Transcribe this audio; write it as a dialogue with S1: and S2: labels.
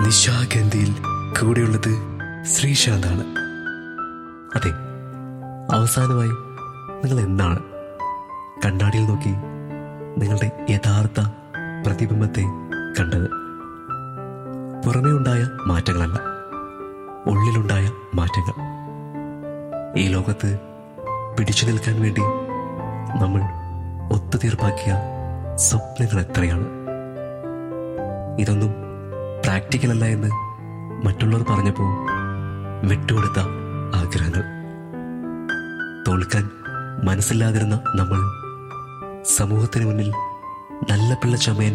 S1: നിശാഗന്ധിയിൽ കൂടെയുള്ളത് ശ്രീശാന്താണ്
S2: അതെ അവസാനമായി നിങ്ങൾ എന്താണ് കണ്ണാടിയിൽ നോക്കി നിങ്ങളുടെ യഥാർത്ഥ പ്രതിബിംബത്തെ കണ്ടത് പുറമേ ഉണ്ടായ മാറ്റങ്ങളല്ല ഉള്ളിലുണ്ടായ മാറ്റങ്ങൾ ഈ ലോകത്ത് പിടിച്ചു നിൽക്കാൻ വേണ്ടി നമ്മൾ ഒത്തുതീർപ്പാക്കിയ സ്വപ്നങ്ങൾ എത്രയാണ് ഇതൊന്നും പ്രാക്ടിക്കൽ അല്ല എന്ന് മറ്റുള്ളവർ പറഞ്ഞപ്പോൾ വിട്ടുകൊടുത്ത ആഗ്രഹങ്ങൾ തോൽക്കാൻ മനസ്സില്ലാതിരുന്ന നമ്മൾ സമൂഹത്തിന് മുന്നിൽ നല്ല പിള്ള ചമയൻ